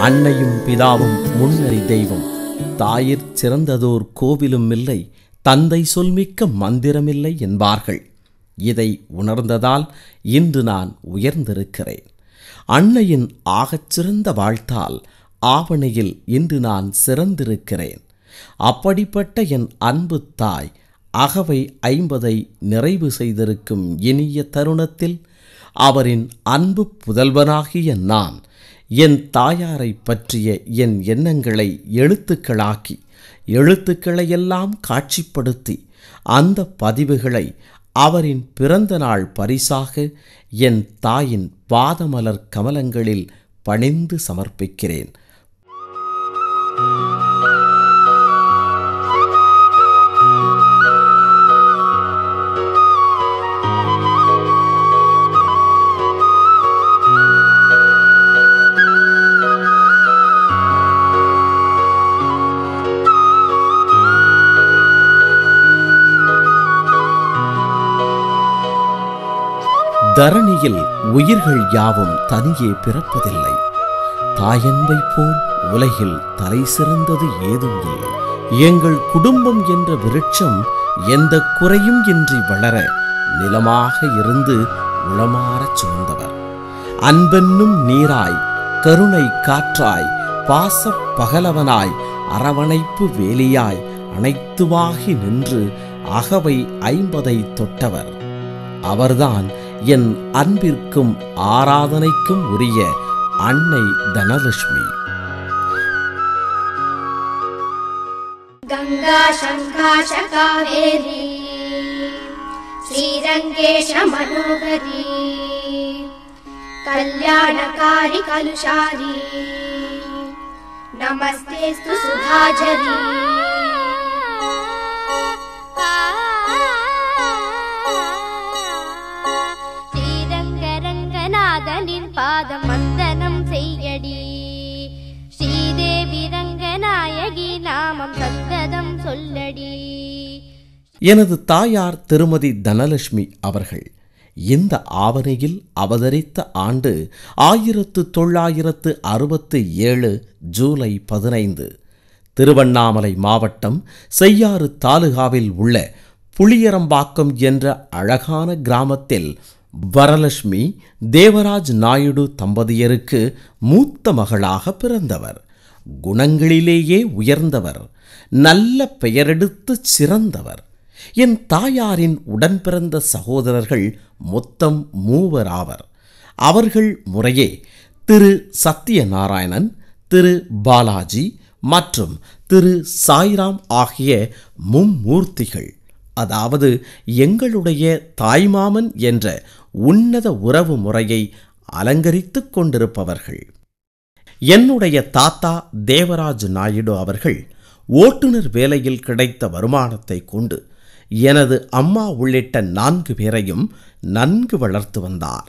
அன்னையும் பிதாவும் முன்னறி தெய்வம் தாயிற் சிறந்ததோர் கோவிலும் இல்லை தந்தை சொல்மிக்க மந்திரமில்லை என்பார்கள் இதை உணர்ந்ததால் இன்று நான் உயர்ந்திருக்கிறேன் அன்னையின் ஆகச் சிறந்த வாழ்த்தால் ஆவணையில் இன்று நான் சிறந்திருக்கிறேன் அப்படிப்பட்ட என் அன்பு தாய் அகவை ஐம்பதை நிறைவு செய்திருக்கும் இனிய தருணத்தில் அவரின் அன்பு புதல்வனாகிய நான் என் தாயாரை பற்றிய என் எண்ணங்களை எழுத்துக்களாக்கி எழுத்துக்களையெல்லாம் காட்சிப்படுத்தி அந்த பதிவுகளை அவரின் பிறந்த நாள் பரிசாக என் தாயின் பாதமலர் கமலங்களில் பணிந்து சமர்ப்பிக்கிறேன் தரணியில் உயிர்கள் யாவும் தனியே பிறப்பதில்லை தாயன்பை போல் உலகில் தலை சிறந்தது ஏதும் இல்லை எங்கள் குடும்பம் என்ற விருட்சம் எந்த குறையும் இன்றி வளர நிலமாக இருந்து உளமாறச் சுமந்தவர் அன்பென்னும் நீராய் கருணை காற்றாய் பாசப் பகலவனாய் அரவணைப்பு வேலியாய் அனைத்துமாகி நின்று அகவை ஐம்பதை தொட்டவர் அவர்தான் என் அன்பிற்கும் ஆராதனைக்கும் உரிய அன்னை தனலட்சுமி गङ्गा शङ्काश कावेरी श्रीरङ्गेश मनोहरी कल्याणकारि कलुषारी नमस्तेऽस्तु सुधाझरी ஸ்ரீரங்கரங்கநாதனின் பாதம் வந்தனம் செய்யடி ஸ்ரீதேவி ரங்கநாயகி நாமம் சந்ததம் சொல்லடி எனது தாயார் திருமதி தனலட்சுமி அவர்கள் இந்த ஆவணையில் அவதரித்த ஆண்டு ஆயிரத்து தொள்ளாயிரத்து அறுபத்து ஏழு ஜூலை பதினைந்து திருவண்ணாமலை மாவட்டம் செய்யாறு தாலுகாவில் உள்ள புளியரம்பாக்கம் என்ற அழகான கிராமத்தில் வரலட்சுமி தேவராஜ் நாயுடு தம்பதியருக்கு மூத்த மகளாக பிறந்தவர் குணங்களிலேயே உயர்ந்தவர் நல்ல பெயரெடுத்து சிறந்தவர் என் தாயாரின் உடன் பிறந்த சகோதரர்கள் மொத்தம் மூவர் ஆவர் அவர்கள் முறையே திரு சத்யநாராயணன் திரு பாலாஜி மற்றும் திரு சாய்ராம் ஆகிய மும்மூர்த்திகள் அதாவது எங்களுடைய தாய்மாமன் என்ற உன்னத உறவு முறையை அலங்கரித்துக் கொண்டிருப்பவர்கள் என்னுடைய தாத்தா தேவராஜ் நாயுடு அவர்கள் ஓட்டுநர் வேலையில் கிடைத்த வருமானத்தை கொண்டு எனது அம்மா உள்ளிட்ட நான்கு பேரையும் நன்கு வளர்த்து வந்தார்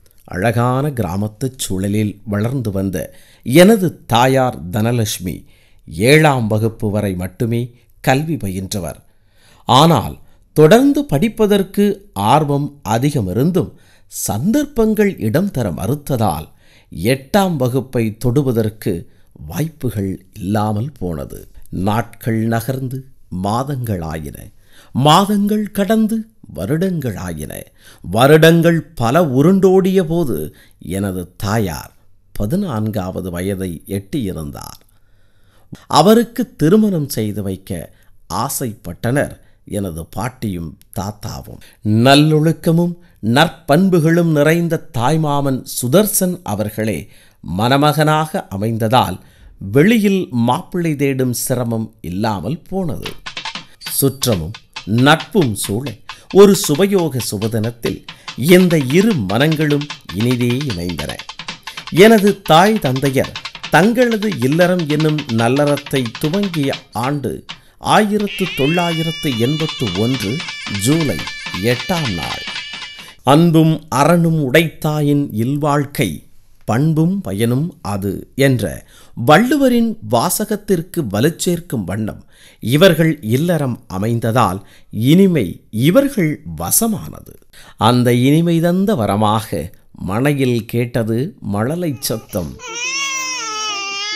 அழகான கிராமத்துச் சூழலில் வளர்ந்து வந்த எனது தாயார் தனலட்சுமி ஏழாம் வகுப்பு வரை மட்டுமே கல்வி பயின்றவர் ஆனால் தொடர்ந்து படிப்பதற்கு ஆர்வம் அதிகமிருந்தும் சந்தர்ப்பங்கள் இடம் தர மறுத்ததால் எட்டாம் வகுப்பை தொடுவதற்கு வாய்ப்புகள் இல்லாமல் போனது நாட்கள் நகர்ந்து மாதங்களாயின மாதங்கள் கடந்து வருடங்களாயின வருடங்கள் பல உருண்டோடிய போது எனது தாயார் பதினான்காவது வயதை எட்டியிருந்தார் அவருக்கு திருமணம் செய்து வைக்க ஆசைப்பட்டனர் எனது பாட்டியும் தாத்தாவும் நல்லொழுக்கமும் நற்பண்புகளும் நிறைந்த தாய்மாமன் சுதர்சன் அவர்களே மணமகனாக அமைந்ததால் வெளியில் மாப்பிள்ளை தேடும் சிரமம் இல்லாமல் போனது சுற்றமும் நட்பும் சூழ ஒரு சுபயோக சுபதினத்தில் இந்த இரு மனங்களும் இனிதே இணைந்தன எனது தாய் தந்தையர் தங்களது இல்லறம் என்னும் நல்லறத்தை துவங்கிய ஆண்டு ஆயிரத்து தொள்ளாயிரத்து எண்பத்து ஒன்று ஜூலை எட்டாம் நாள் அன்பும் அரணும் உடைத்தாயின் இல்வாழ்க்கை பண்பும் பயனும் அது என்ற வள்ளுவரின் வாசகத்திற்கு வலுச்சேர்க்கும் வண்ணம் இவர்கள் இல்லறம் அமைந்ததால் இனிமை இவர்கள் வசமானது அந்த இனிமை தந்த வரமாக மனையில் கேட்டது மழலை சத்தம்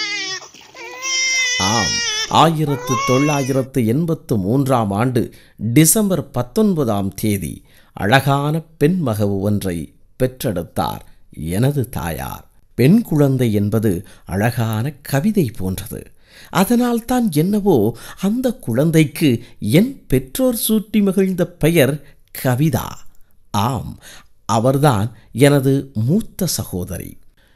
ஆம் ஆயிரத்து தொள்ளாயிரத்து எண்பத்து மூன்றாம் ஆண்டு டிசம்பர் பத்தொன்பதாம் தேதி அழகான பெண் மகவு ஒன்றை பெற்றெடுத்தார் எனது தாயார் பெண் குழந்தை என்பது அழகான கவிதை போன்றது அதனால்தான் என்னவோ அந்த குழந்தைக்கு என் பெற்றோர் சூட்டி மகிழ்ந்த பெயர் கவிதா ஆம் அவர்தான் எனது மூத்த சகோதரி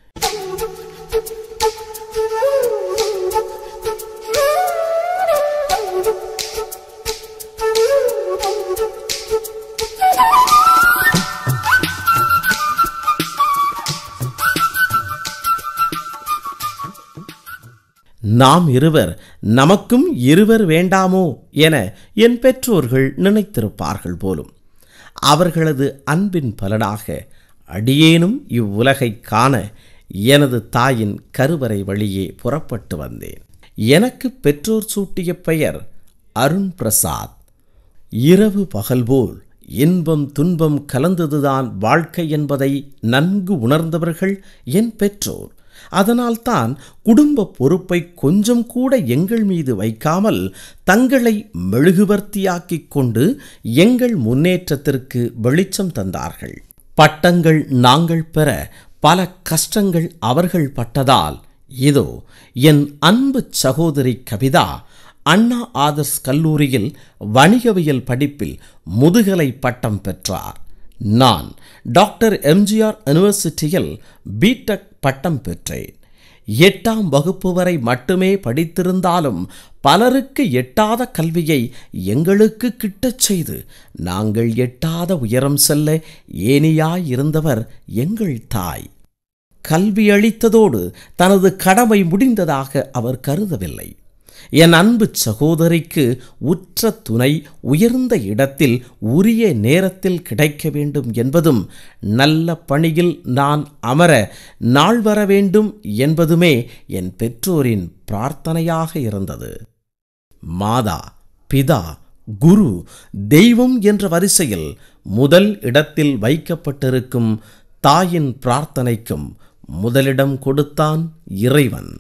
நாம் இருவர் நமக்கும் இருவர் வேண்டாமோ என என் பெற்றோர்கள் நினைத்திருப்பார்கள் போலும் அவர்களது அன்பின் பலனாக அடியேனும் இவ்வுலகை காண எனது தாயின் கருவறை வழியே புறப்பட்டு வந்தேன் எனக்கு பெற்றோர் சூட்டிய பெயர் அருண் பிரசாத் இரவு பகல் போல் இன்பம் துன்பம் கலந்ததுதான் வாழ்க்கை என்பதை நன்கு உணர்ந்தவர்கள் என் பெற்றோர் அதனால்தான் குடும்ப பொறுப்பை கொஞ்சம் கூட எங்கள் மீது வைக்காமல் தங்களை மெழுகுவர்த்தியாக்கிக் கொண்டு எங்கள் முன்னேற்றத்திற்கு வெளிச்சம் தந்தார்கள் பட்டங்கள் நாங்கள் பெற பல கஷ்டங்கள் அவர்கள் பட்டதால் இதோ என் அன்பு சகோதரி கவிதா அண்ணா ஆதர்ஸ் கல்லூரியில் வணிகவியல் படிப்பில் முதுகலை பட்டம் பெற்றார் நான் டாக்டர் எம்ஜிஆர் யூனிவர்சிட்டியில் பிடெக் பட்டம் பெற்றேன் எட்டாம் வகுப்பு வரை மட்டுமே படித்திருந்தாலும் பலருக்கு எட்டாத கல்வியை எங்களுக்கு கிட்டச் செய்து நாங்கள் எட்டாத உயரம் செல்ல ஏனியாயிருந்தவர் எங்கள் தாய் கல்வி அளித்ததோடு தனது கடமை முடிந்ததாக அவர் கருதவில்லை என் அன்பு சகோதரிக்கு உற்ற துணை உயர்ந்த இடத்தில் உரிய நேரத்தில் கிடைக்க வேண்டும் என்பதும் நல்ல பணியில் நான் அமர நாள் வர வேண்டும் என்பதுமே என் பெற்றோரின் பிரார்த்தனையாக இருந்தது மாதா பிதா குரு தெய்வம் என்ற வரிசையில் முதல் இடத்தில் வைக்கப்பட்டிருக்கும் தாயின் பிரார்த்தனைக்கும் முதலிடம் கொடுத்தான் இறைவன்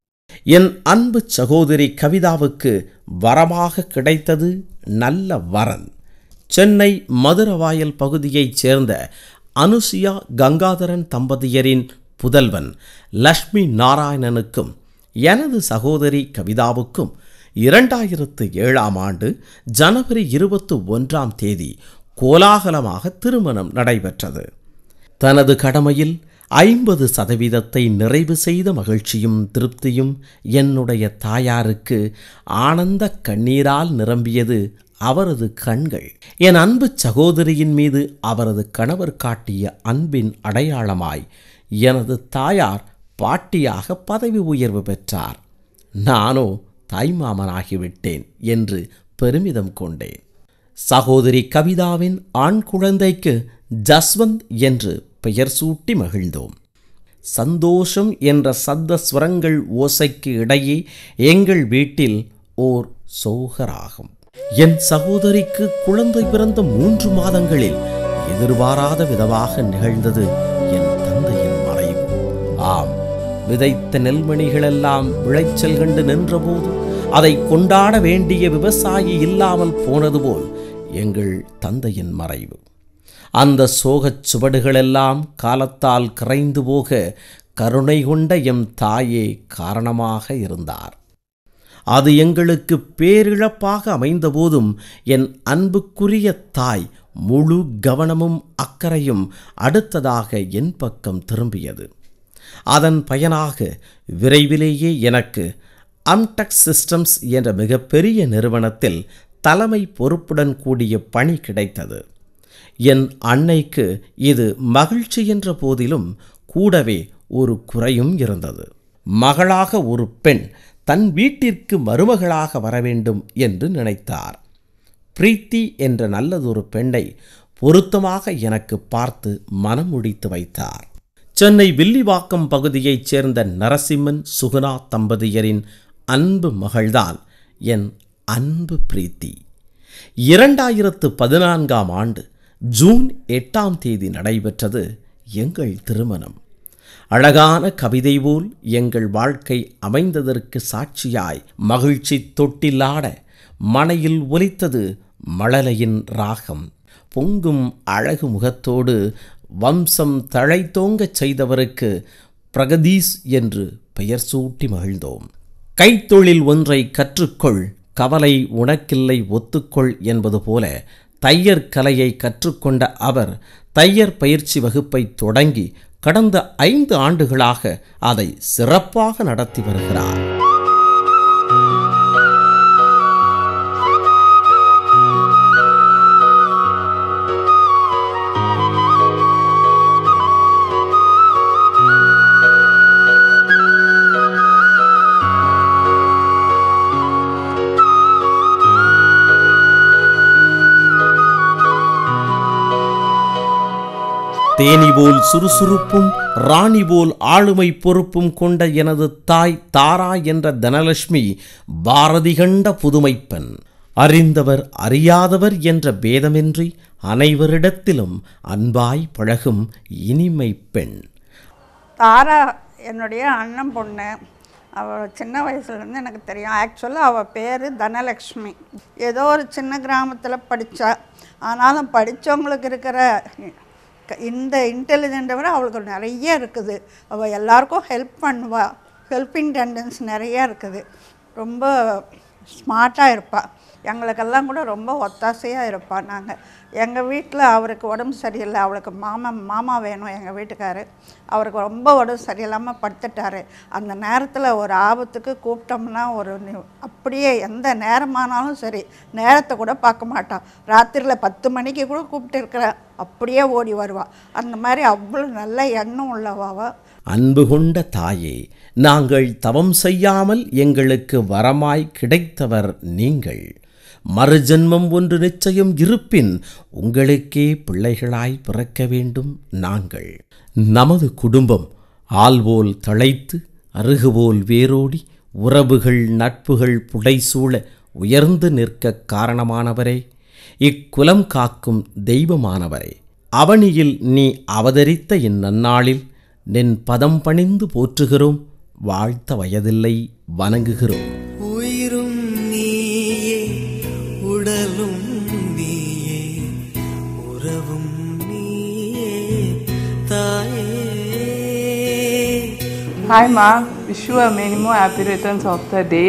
என் அன்பு சகோதரி கவிதாவுக்கு வரமாக கிடைத்தது நல்ல வரன் சென்னை மதுரவாயல் பகுதியைச் சேர்ந்த அனுசியா கங்காதரன் தம்பதியரின் புதல்வன் லக்ஷ்மி நாராயணனுக்கும் எனது சகோதரி கவிதாவுக்கும் இரண்டாயிரத்து ஏழாம் ஆண்டு ஜனவரி இருபத்து ஒன்றாம் தேதி கோலாகலமாக திருமணம் நடைபெற்றது தனது கடமையில் ஐம்பது சதவீதத்தை நிறைவு செய்த மகிழ்ச்சியும் திருப்தியும் என்னுடைய தாயாருக்கு ஆனந்த கண்ணீரால் நிரம்பியது அவரது கண்கள் என் அன்பு சகோதரியின் மீது அவரது கணவர் காட்டிய அன்பின் அடையாளமாய் எனது தாயார் பாட்டியாக பதவி உயர்வு பெற்றார் நானோ தாய்மாமனாகிவிட்டேன் என்று பெருமிதம் கொண்டேன் சகோதரி கவிதாவின் ஆண் குழந்தைக்கு ஜஸ்வந்த் என்று பெயர் சூட்டி மகிழ்ந்தோம் சந்தோஷம் என்ற சப்த ஸ்வரங்கள் ஓசைக்கு இடையே எங்கள் வீட்டில் ஓர் சோகராகும் என் சகோதரிக்கு குழந்தை பிறந்த மூன்று மாதங்களில் எதிர்பாராத விதமாக நிகழ்ந்தது என் தந்தையின் மறைவு ஆம் விதைத்த நெல்மணிகளெல்லாம் விளைச்சல் கண்டு நின்றபோது அதை கொண்டாட வேண்டிய விவசாயி இல்லாமல் போனது போல் எங்கள் தந்தையின் மறைவு அந்த சோகச் சுவடுகளெல்லாம் காலத்தால் கரைந்து போக கருணை கொண்ட எம் தாயே காரணமாக இருந்தார் அது எங்களுக்கு பேரிழப்பாக அமைந்தபோதும் என் அன்புக்குரிய தாய் முழு கவனமும் அக்கறையும் அடுத்ததாக என் பக்கம் திரும்பியது அதன் பயனாக விரைவிலேயே எனக்கு அம்டெக் சிஸ்டம்ஸ் என்ற மிகப்பெரிய நிறுவனத்தில் தலைமை பொறுப்புடன் கூடிய பணி கிடைத்தது என் அன்னைக்கு இது மகிழ்ச்சி என்ற போதிலும் கூடவே ஒரு குறையும் இருந்தது மகளாக ஒரு பெண் தன் வீட்டிற்கு மருமகளாக வர வேண்டும் என்று நினைத்தார் பிரீத்தி என்ற நல்லதொரு பெண்ணை பொருத்தமாக எனக்கு பார்த்து மனம் முடித்து வைத்தார் சென்னை வில்லிவாக்கம் பகுதியைச் சேர்ந்த நரசிம்மன் சுகுணா தம்பதியரின் அன்பு மகள்தான் என் அன்பு பிரீத்தி இரண்டாயிரத்து பதினான்காம் ஆண்டு ஜூன் எட்டாம் தேதி நடைபெற்றது எங்கள் திருமணம் அழகான கவிதை போல் எங்கள் வாழ்க்கை அமைந்ததற்கு சாட்சியாய் மகிழ்ச்சி தொட்டிலாட மனையில் ஒலித்தது மழலையின் ராகம் பொங்கும் அழகு முகத்தோடு வம்சம் தழைத்தோங்கச் செய்தவருக்கு பிரகதீஸ் என்று பெயர் சூட்டி மகிழ்ந்தோம் கைத்தொழில் ஒன்றை கற்றுக்கொள் கவலை உனக்கில்லை ஒத்துக்கொள் என்பது போல தையர் கலையை கற்றுக்கொண்ட அவர் தையர் பயிற்சி வகுப்பை தொடங்கி கடந்த ஐந்து ஆண்டுகளாக அதை சிறப்பாக நடத்தி வருகிறார் தேனி போல் சுறுசுறுப்பும் ராணி போல் ஆளுமை பொறுப்பும் கொண்ட எனது தாய் தாரா என்ற தனலட்சுமி பாரதி கண்ட புதுமைப்பெண் அறிந்தவர் அறியாதவர் என்ற பேதமின்றி அனைவரிடத்திலும் அன்பாய் பழகும் இனிமை பெண் தாரா என்னுடைய அண்ணன் பொண்ணு அவள் சின்ன வயசுலேருந்து எனக்கு தெரியும் ஆக்சுவலாக அவள் பேர் தனலக்ஷ்மி ஏதோ ஒரு சின்ன கிராமத்தில் படித்தா ஆனாலும் படித்தவங்களுக்கு இருக்கிற க- இந்த இன்டெலிஜென்ட்டை விட அவளுக்கு நிறைய இருக்குது அவள் எல்லாருக்கும் ஹெல்ப் பண்ணுவா ஹெல்பிங் டெண்டன்ஸ் நிறைய இருக்குது ரொம்ப ஸ்மார்ட்டாக இருப்பாள் எங்களுக்கெல்லாம் கூட ரொம்ப ஒத்தாசையாக இருப்பாள் நாங்கள் எங்கள் வீட்டில் அவருக்கு உடம்பு சரியில்லை அவளுக்கு மாமா மாமா வேணும் எங்கள் வீட்டுக்காரு அவருக்கு ரொம்ப உடம்பு சரியில்லாமல் படுத்துட்டாரு அந்த நேரத்தில் ஒரு ஆபத்துக்கு கூப்பிட்டோம்னா ஒரு நி- அப்படியே எந்த நேரமானாலும் சரி நேரத்தை கூட பார்க்க மாட்டான் ராத்திரியில் பத்து மணிக்கு கூட கூப்பிட்டு இருக்கிறேன் அப்படியே ஓடி வருவாள் அந்த மாதிரி அவ்வளோ நல்ல எண்ணம் உள்ளவாவா அன்பு கொண்ட தாயே நாங்கள் தவம் செய்யாமல் எங்களுக்கு வரமாய் கிடைத்தவர் நீங்கள் மறுஜன்மம் ஒன்று நிச்சயம் இருப்பின் உங்களுக்கே பிள்ளைகளாய் பிறக்க வேண்டும் நாங்கள் நமது குடும்பம் ஆள்போல் தழைத்து அருகுபோல் வேரோடி உறவுகள் நட்புகள் புடைசூழ உயர்ந்து நிற்க காரணமானவரே இக்குலம் காக்கும் தெய்வமானவரே அவனியில் நீ அவதரித்த இந்நன்னாளில் நின் பதம் பணிந்து போற்றுகிறோம் வாழ்த்த வயதில்லை வணங்குகிறோம் உயிரும் நீயே உடலும் நீயே உறவும் நீயே தாயே Hi Ma, wish you a many more happy returns of the day.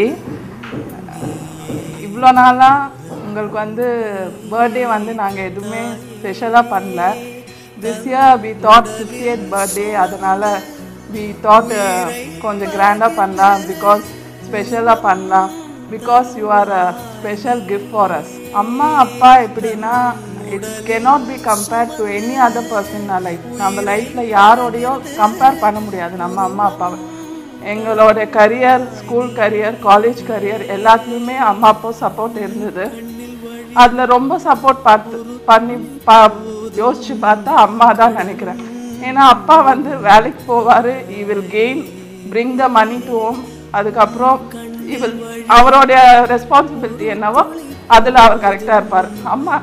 இவ்வளோ நாளாக உங்களுக்கு வந்து பர்த்டே வந்து நாங்கள் எதுவுமே ஸ்பெஷலாக பண்ணல this year we thought fiftieth birthday அதனால் வி தாட் கொஞ்சம் கிராண்டாக பண்ணலாம் பிகாஸ் ஸ்பெஷலாக பண்ணலாம் because you are a special gift for us அம்மா அப்பா எப்படின்னா it's cannot be compared to any other person life நம்ம லைஃப்பில் யாரோடையும் கம்பேர் பண்ண முடியாது நம்ம அம்மா அப்பாவை எங்களோட career school career college career எல்லாத்துலேயுமே அம்மா அப்பா சப்போர்ட் இருந்தது அதில் ரொம்ப சப்போர்ட் பார்த்து பண்ணி பா யோசிச்சு பார்த்தா அம்மா தான் நினைக்கிறேன் ஏன்னா அப்பா வந்து வேலைக்கு போவார் he will gain bring the money to home அதுக்கப்புறம் ஈ வில் அவருடைய ரெஸ்பான்சிபிலிட்டி என்னவோ அதில் அவர் கரெக்டாக இருப்பார் அம்மா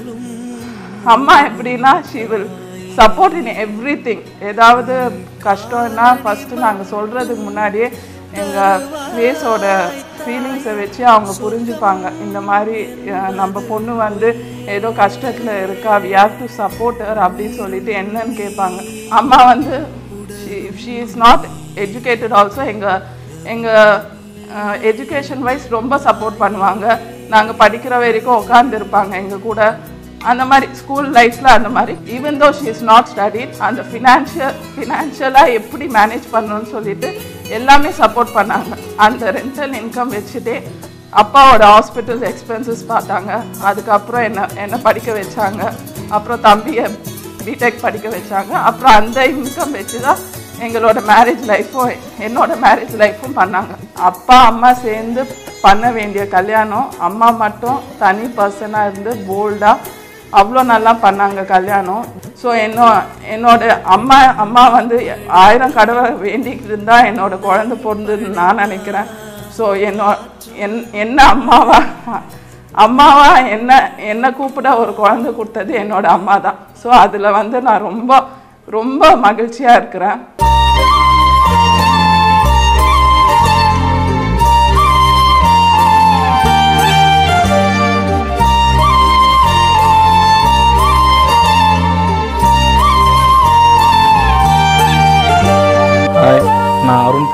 அம்மா எப்படின்னா she will support in everything ஏதாவது கஷ்டம்னா ஃபஸ்ட்டு நாங்கள் சொல்கிறதுக்கு முன்னாடியே எங்கள் ஃபேஸோட ஃபீலிங்ஸை வச்சு அவங்க புரிஞ்சுப்பாங்க இந்த மாதிரி அஹ், நம்ம பொண்ணு வந்து ஏதோ கஷ்டத்தில் இருக்கா வி ஹேவ் டு சப்போர்ட் அப்படின்னு சொல்லிட்டு என்னன்னு கேட்பாங்க அம்மா வந்து she is not educated also எங்கள் எங்கள் எஜுகேஷன் வைஸ் ரொம்ப சப்போர்ட் பண்ணுவாங்க நாங்கள் படிக்கிற வரைக்கும் உட்காந்து இருப்பாங்க எங்கள் கூட அந்த மாதிரி ஸ்கூல் லைஃப்பில் அந்த மாதிரி even though she is not studied அந்த ஃபினான்ஷியல் ஃபினான்ஷியலாக எப்படி மேனேஜ் பண்ணணும்னு சொல்லிட்டு எல்லாமே சப்போர்ட் பண்ணாங்க அந்த ரெண்டல் இன்கம் வச்சுட்டே அப்பாவோட ஹாஸ்பிட்டல் எக்ஸ்பென்சஸ் பார்த்தாங்க அதுக்கப்புறம் என்ன என்ன படிக்க வச்சாங்க அப்புறம் தம்பியை பிடெக் படிக்க வச்சாங்க அப்புறம் அந்த இன்கம் வச்சு தான் எங்களோட மேரேஜ் லைஃப்பும் என்னோட மேரேஜ் லைஃப்பும் பண்ணாங்க அப்பா அம்மா சேர்ந்து பண்ண வேண்டிய கல்யாணம் அம்மா மட்டும் தனி பர்சனாக இருந்து போல்டாக அவ்வளோ நல்லா பண்ணாங்க கல்யாணம் ஸோ என்னோ என்னோட அம்மா அம்மா வந்து ஆயிரம் கடவை வேண்டிக்கிட்டு இருந்தா என்னோட குழந்தை பிறந்ததுன்னு நான் நினைக்கிறேன் ஸோ என்னோ என் என்ன அம்மாவா அம்மாவா என்ன என்ன கூப்பிட ஒரு குழந்தை கொடுத்தது என்னோட அம்மா தான் ஸோ அதில் வந்து நான் ரொம்ப ரொம்ப மகிழ்ச்சியாக இருக்கிறேன்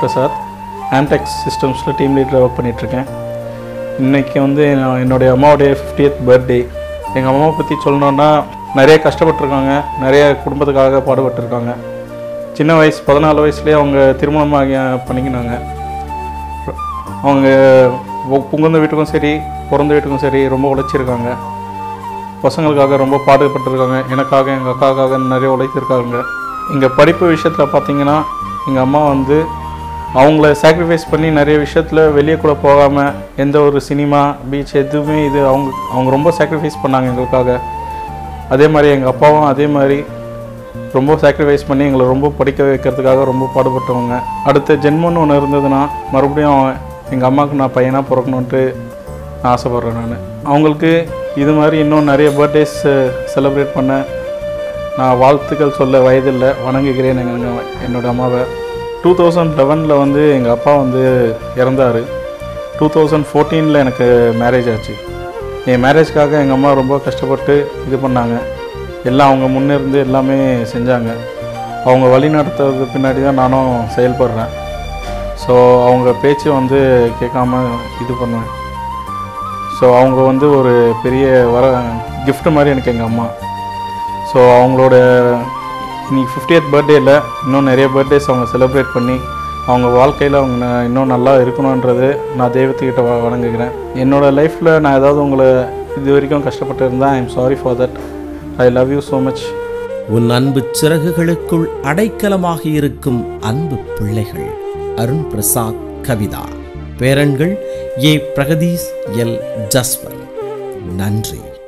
பிரசாத் ஆம்டெக்ஸ் சிஸ்டம்ஸில் டீம் லீடராக ஒர்க் பண்ணிகிட்ருக்கேன் இன்றைக்கி வந்து நான் என்னுடைய அம்மாவுடைய ஃபிஃப்டியத் பர்த்டே எங்கள் அம்மாவை பற்றி சொல்லணுன்னா நிறைய கஷ்டப்பட்டிருக்காங்க நிறைய குடும்பத்துக்காக பாடுபட்டிருக்காங்க சின்ன வயசு பதினாலு வயசுலேயே அவங்க திருமணமாக பண்ணிக்கினாங்க அவங்க ஒ- புகுந்த வீட்டுக்கும் சரி பிறந்த வீட்டுக்கும் சரி ரொம்ப உழைச்சிருக்காங்க பசங்களுக்காக ரொம்ப பாடுபட்டிருக்காங்க எனக்காக எங்கள் அக்காக்காக நிறைய உழைத்திருக்காங்க இங்கே படிப்பு விஷயத்தில் பார்த்தீங்கன்னா எங்கள் அம்மா வந்து அவங்கள சாக்ரிஃபைஸ் பண்ணி நிறைய விஷயத்தில் வெளியே கூட போகாமல் எந்த ஒரு சினிமா பீச் எதுவுமே இது அவங்க அவங்க ரொம்ப சாக்ரிஃபைஸ் பண்ணாங்க எங்களுக்காக அதே மாதிரி எங்கள் அப்பாவும் அதே மாதிரி ரொம்ப சாக்ரிஃபைஸ் பண்ணி எங்களை ரொம்ப படிக்க வைக்கிறதுக்காக ரொம்ப பாடுபட்டவங்க அடுத்த ஜென்மம்னு ஒன்று இருந்ததுன்னா மறுபடியும் எங்கள் அம்மாவுக்கு நான் பையனாக பிறக்கணுன்ட்டு நான் ஆசைப்பட்றேன் நான் அவங்களுக்கு இது மாதிரி இன்னும் நிறைய பர்த்டேஸ் செலிப்ரேட் பண்ண நான் வாழ்த்துக்கள் சொல்ல வயதில்லை வணங்குகிறேன் எங்கள் என்னோட அம்மாவை டூ தௌசண்ட் லெவனில் வந்து எங்கள் அப்பா வந்து இறந்தார் டூ தௌசண்ட் ஃபோர்டீனில் எனக்கு மேரேஜ் ஆச்சு என் மேரேஜ்க்காக எங்கள் அம்மா ரொம்ப கஷ்டப்பட்டு இது பண்ணாங்க எல்லாம் அவங்க முன்னிருந்து எல்லாமே செஞ்சாங்க அவங்க வழி நடத்துறது பின்னாடி தான் நானும் செயல்படுறேன் ஸோ அவங்க பேச்சு வந்து கேட்காம இது பண்ணுவேன் ஸோ அவங்க வந்து ஒரு பெரிய வர gift மாதிரி எனக்கு எங்கள் அம்மா ஸோ அவங்களோட இன்னைக்கு ஃபிஃப்டியத் பர்த்டேயில் இன்னும் நிறைய பர்த்டேஸ் அவங்க செலிப்ரேட் பண்ணி அவங்க வாழ்க்கையில் அவங்க ந- இன்னும் நல்லா இருக்கணுன்றது நான் தெய்வத்துக்கிட்ட வ வணங்குகிறேன் என்னோடய லைஃப்பில் நான் ஏதாவது உங்களை இது வரைக்கும் கஷ்டப்பட்டு இருந்தால் I am sorry for that I love you so much உன் அன்பு சிறகுகளுக்குள் அடைக்கலமாக இருக்கும் அன்பு பிள்ளைகள் அருண் பிரசாத் கவிதா பேரன்கள் ஏ பிரகதீஷ் எல் ஜஸ்வந்த் நன்றி